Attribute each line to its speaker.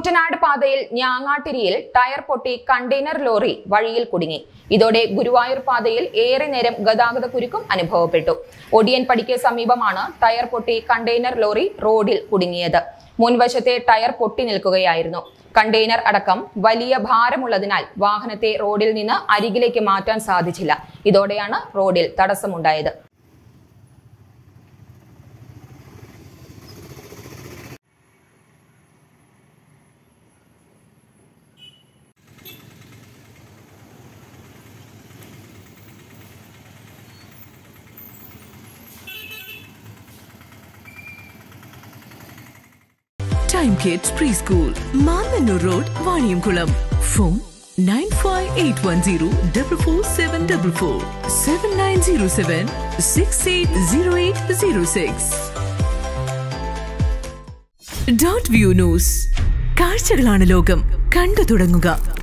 Speaker 1: കുട്ടനാട് പാതയിൽ ഞാങ്ങാട്ടിരിയിൽ ടയർ പൊട്ടി കണ്ടെയ്നർ ലോറി വഴിയിൽ കുടുങ്ങി ഇതോടെ ഗുരുവായൂർ പാതയിൽ ഏറെ നേരം ഗതാഗത കുരുക്കും അനുഭവപ്പെട്ടു ഒടിയൻപടിക്ക് സമീപമാണ് ടയർ പൊട്ടി കണ്ടെയ്നർ ലോറി റോഡിൽ കുടുങ്ങിയത് മുൻവശത്തെ ടയർ പൊട്ടി നിൽക്കുകയായിരുന്നു കണ്ടെയ്നർ അടക്കം വലിയ ഭാരമുള്ളതിനാൽ വാഹനത്തെ റോഡിൽ നിന്ന് അരികിലേക്ക് മാറ്റാൻ സാധിച്ചില്ല ഇതോടെയാണ് റോഡിൽ തടസ്സമുണ്ടായത്
Speaker 2: Time Kids Preschool, Mananur Road, Vaniamkulam. Phone 95810 44744 7907 680806. Dot view news കാഴ്ചകളാണ് ലോകം കണ്ടു തുടങ്ങുക